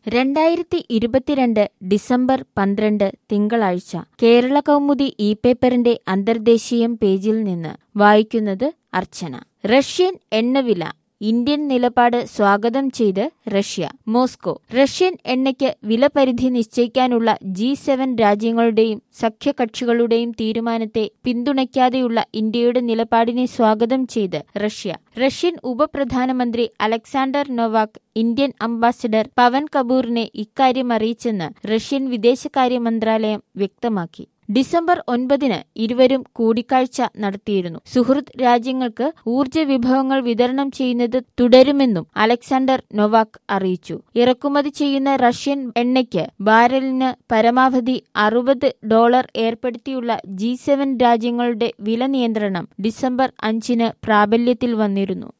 രണ്ടായിരത്തി ഇരുപത്തിരണ്ട് ഡിസംബർ പന്ത്രണ്ട് തിങ്കളാഴ്ച കേരള കൗമുദി ഇ പേപ്പറിന്റെ അന്തർദേശീയം പേജിൽ നിന്ന് വായിക്കുന്നത് അർച്ചന റഷ്യൻ എണ്ണവില ഇന്ത്യൻ നിലപാട് സ്വാഗതം ചെയ്ത് റഷ്യ മോസ്കോ റഷ്യൻ എണ്ണയ്ക്ക് വിലപരിധി നിശ്ചയിക്കാനുള്ള ജി സെവൻ രാജ്യങ്ങളുടെയും സഖ്യകക്ഷികളുടെയും തീരുമാനത്തെ പിന്തുണയ്ക്കാതെയുള്ള ഇന്ത്യയുടെ നിലപാടിനെ സ്വാഗതം ചെയ്ത് റഷ്യ റഷ്യൻ ഉപപ്രധാനമന്ത്രി Alexander Novak Indian ambassador Pavan കപൂറിനെ ഇക്കാര്യം അറിയിച്ചെന്ന് റഷ്യൻ വിദേശകാര്യ മന്ത്രാലയം വ്യക്തമാക്കി ഡിസംബർ ഒൻപതിന് ഇരുവരും കൂടിക്കാഴ്ച നടത്തിയിരുന്നു സുഹൃത്ത് രാജ്യങ്ങൾക്ക് ഊർജ്ജ വിഭവങ്ങൾ വിതരണം ചെയ്യുന്നത് തുടരുമെന്നും അലക്സാണ്ടർ നൊവാക് അറിയിച്ചു ഇറക്കുമതി ചെയ്യുന്ന റഷ്യൻ എണ്ണയ്ക്ക് ബാരലിന് പരമാവധി അറുപത് ഡോളർ ഏർപ്പെടുത്തിയുള്ള ജി സെവൻ രാജ്യങ്ങളുടെ വില നിയന്ത്രണം ഡിസംബർ അഞ്ചിന് പ്രാബല്യത്തിൽ വന്നിരുന്നു